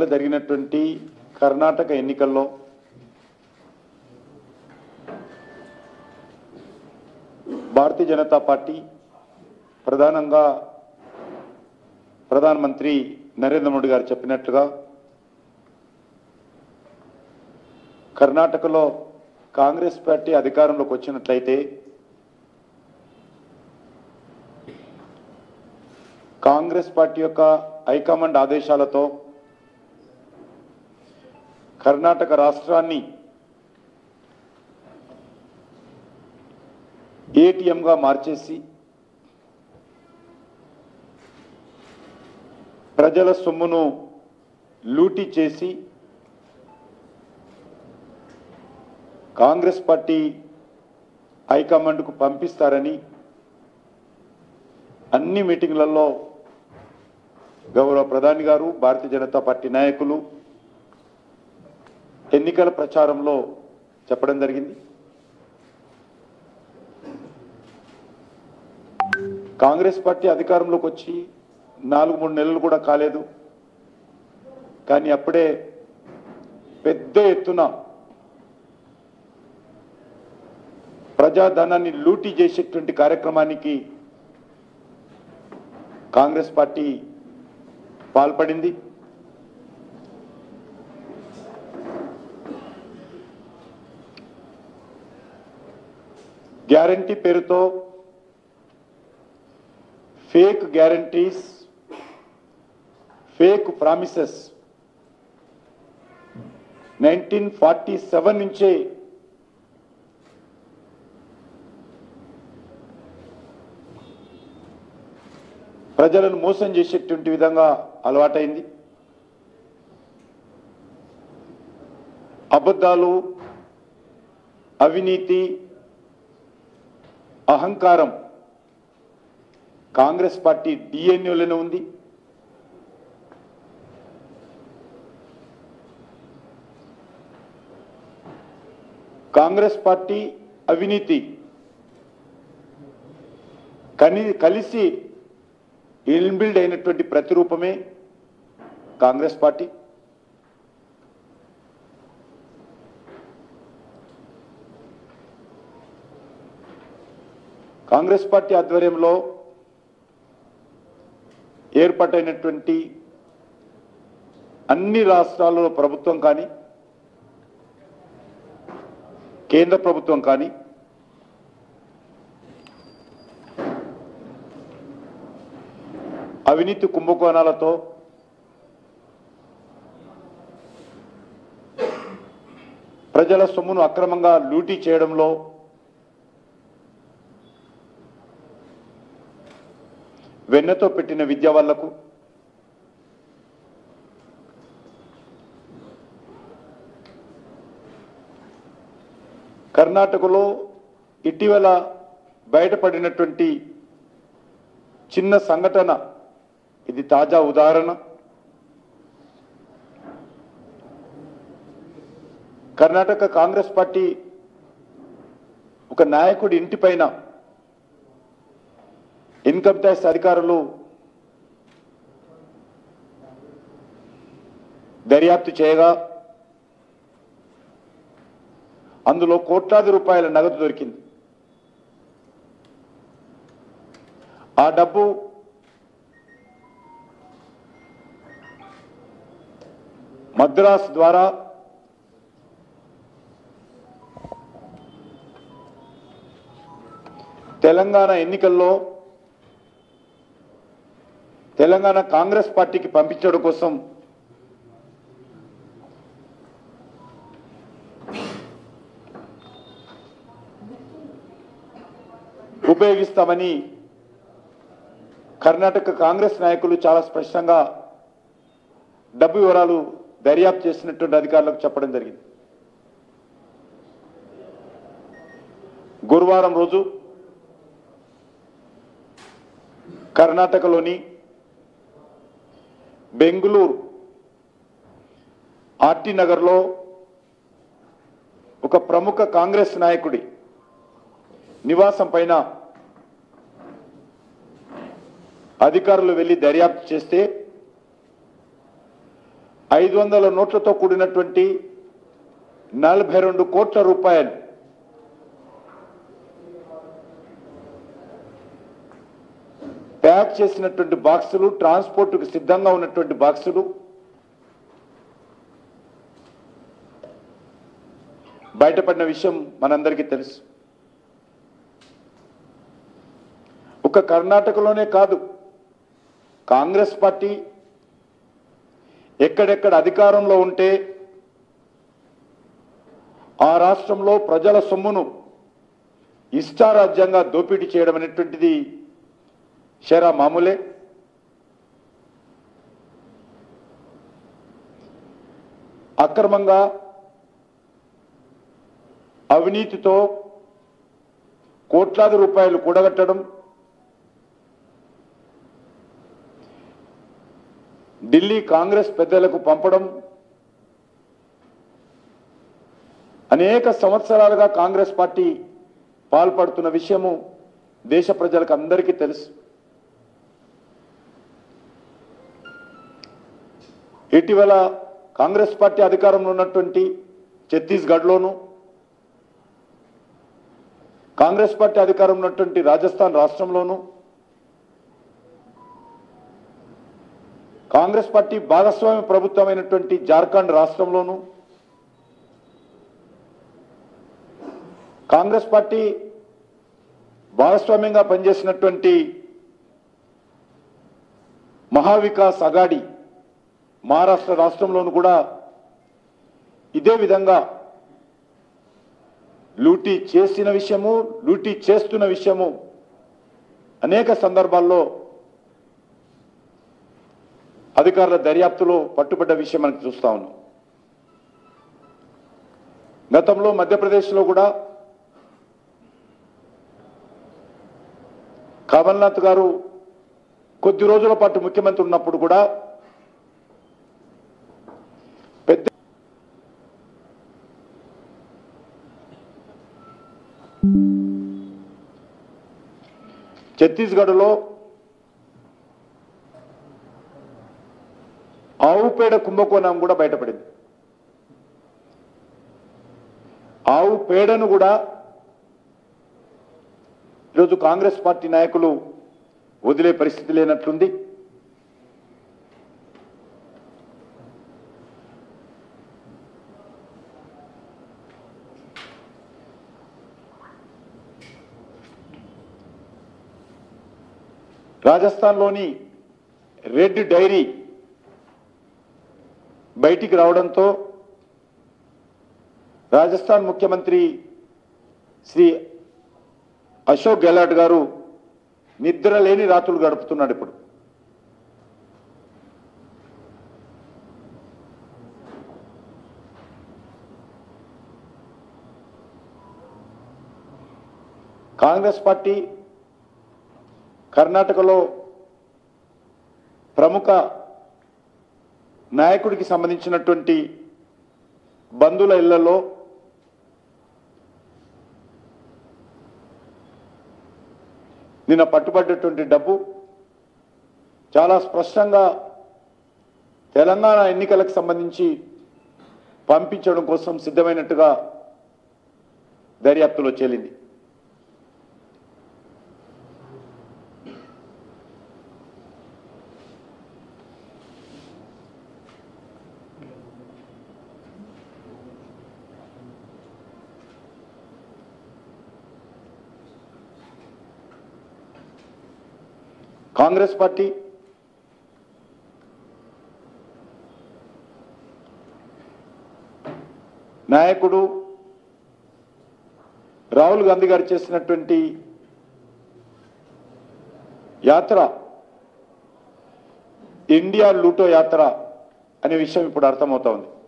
ఇటీవల జరిగినటువంటి కర్ణాటక ఎన్నికల్లో భారతీయ జనతా పార్టీ ప్రధానంగా ప్రధానమంత్రి నరేంద్ర మోడీ గారు చెప్పినట్లుగా కర్ణాటకలో కాంగ్రెస్ పార్టీ అధికారంలోకి వచ్చినట్లయితే కాంగ్రెస్ పార్టీ యొక్క హైకమాండ్ ఆదేశాలతో కర్ణాటక రాష్ట్రాన్ని ఏటీఎంగా మార్చేసి ప్రజల సొమ్మును లూటీ చేసి కాంగ్రెస్ పార్టీ హైకమాండ్కు పంపిస్తారని అన్ని మీటింగ్లలో గౌరవ ప్రధాని గారు భారతీయ జనతా పార్టీ నాయకులు ఎన్నికల ప్రచారంలో చెప్పడం జరిగింది కాంగ్రెస్ పార్టీ అధికారంలోకి వచ్చి నాలుగు మూడు నెలలు కూడా కాలేదు కానీ అప్పుడే పెద్ద ఎత్తున ప్రజాధనాన్ని లూటీ చేసేటువంటి కార్యక్రమానికి కాంగ్రెస్ పార్టీ పాల్పడింది గ్యారంటీ పేరుతో fake guarantees fake promises nineteen forty seven నుంచే ప్రజలను మోసం చేసేటువంటి విధంగా అలవాటైంది అబద్ధాలు అవినీతి అహంకారం కాంగ్రెస్ పార్టీ డిఎన్ఏలోనే ఉంది కాంగ్రెస్ పార్టీ అవినీతి కని కలిసి ఇన్బిల్డ్ అయినటువంటి ప్రతిరూపమే కాంగ్రెస్ పార్టీ కాంగ్రెస్ పార్టీ ఆధ్వర్యంలో ఏర్పాటైనటువంటి అన్ని రాష్ట్రాలలో ప్రభుత్వం కానీ కేంద్ర ప్రభుత్వం కానీ అవినీతి కుంభకోణాలతో ప్రజల సొమ్మును అక్రమంగా లూటీ చేయడంలో వెన్నతో పెట్టిన విద్య వాళ్లకు కర్ణాటకలో ఇటీవల బయటపడినటువంటి చిన్న సంఘటన ఇది తాజా ఉదాహరణ కర్ణాటక కాంగ్రెస్ పార్టీ ఒక నాయకుడి ఇంటిపైన ఇన్కమ్ ట్యాక్స్ అధికారులు దర్యాప్తు చేయగా అందులో కోట్లాది రూపాయల నగదు దొరికింది ఆ డబ్బు మద్రాస్ ద్వారా తెలంగాణ ఎన్నికల్లో తెలంగాణ కాంగ్రెస్ పార్టీకి పంపించడం కోసం ఉపయోగిస్తామని కర్ణాటక కాంగ్రెస్ నాయకులు చాలా స్పష్టంగా డబ్బు వివరాలు దర్యాప్తు చేసినటువంటి అధికారులకు చెప్పడం జరిగింది గురువారం రోజు కర్ణాటకలోని బెంగుళూరు ఆర్టీ నగర్లో ఒక ప్రముఖ కాంగ్రెస్ నాయకుడి నివాసం పైన అధికారులు వెళ్లి దర్యాప్తు చేస్తే ఐదు వందల నోట్లతో కూడినటువంటి నలభై రెండు కోట్ల రూపాయలు ప్యాక్ చేసినటువంటి బాక్సులు ట్రాన్స్పోర్ట్కు సిద్ధంగా ఉన్నటువంటి బాక్సులు బయటపడిన విషయం మనందరికీ తెలుసు ఒక కర్ణాటకలోనే కాదు కాంగ్రెస్ పార్టీ ఎక్కడెక్కడ అధికారంలో ఉంటే ఆ రాష్ట్రంలో ప్రజల సొమ్మును ఇష్టారాజ్యంగా దోపిడీ చేయడం అనేటువంటిది షేరా మామూలే అక్రమంగా అవినీతితో కోట్లాది రూపాయలు కూడగట్టడం ఢిల్లీ కాంగ్రెస్ పెద్దలకు పంపడం అనేక సంవత్సరాలుగా కాంగ్రెస్ పార్టీ పాల్పడుతున్న విషయము దేశ ప్రజలకు అందరికీ తెలుసు ఇటీవల కాంగ్రెస్ పార్టీ అధికారంలో ఉన్నటువంటి ఛత్తీస్గఢ్లోను కాంగ్రెస్ పార్టీ అధికారం ఉన్నటువంటి రాజస్థాన్ రాష్ట్రంలోను కాంగ్రెస్ పార్టీ భాగస్వామ్య ప్రభుత్వమైనటువంటి జార్ఖండ్ రాష్ట్రంలోను కాంగ్రెస్ పార్టీ భాగస్వామ్యంగా పనిచేసినటువంటి మహావికాస్ అగాడి మహారాష్ట్ర రాష్ట్రంలోను కూడా ఇదే విధంగా లూటీ చేసిన విషయము లూటీ చేస్తున్న విషయము అనేక సందర్భాల్లో అధికారుల దర్యాప్తులో పట్టుబడ్డ విషయం మనకు చూస్తా ఉన్నాం గతంలో మధ్యప్రదేశ్లో కూడా కమల్నాథ్ గారు కొద్ది రోజుల పాటు ముఖ్యమంత్రి ఉన్నప్పుడు కూడా పెద్ద ఛత్తీస్గఢ్లో ఆవు పేడ కుంభకోణం కూడా బయటపడింది ఆవు పేడను కూడా ఈరోజు కాంగ్రెస్ పార్టీ నాయకులు వదిలే పరిస్థితి లేనట్లుంది రాజస్థాన్లోని రెడ్ డైరీ బయటికి రావడంతో రాజస్థాన్ ముఖ్యమంత్రి శ్రీ అశోక్ గెహ్లాట్ గారు నిద్ర లేని రాత్రులు గడుపుతున్నాడు ఇప్పుడు కాంగ్రెస్ పార్టీ కర్ణాటకలో ప్రముఖ నాయకుడికి సంబంధించినటువంటి బంధువుల ఇళ్లలో నిన్న పట్టుబడ్డటువంటి డబ్బు చాలా స్పష్టంగా తెలంగాణ ఎన్నికలకు సంబంధించి పంపించడం కోసం సిద్ధమైనట్టుగా దర్యాప్తులో తేలింది కాంగ్రెస్ పార్టీ నాయకుడు రాహుల్ గాంధీ గారు చేసినటువంటి యాత్ర ఇండియా లూటో యాత్ర అనే విషయం ఇప్పుడు అర్థమవుతా ఉంది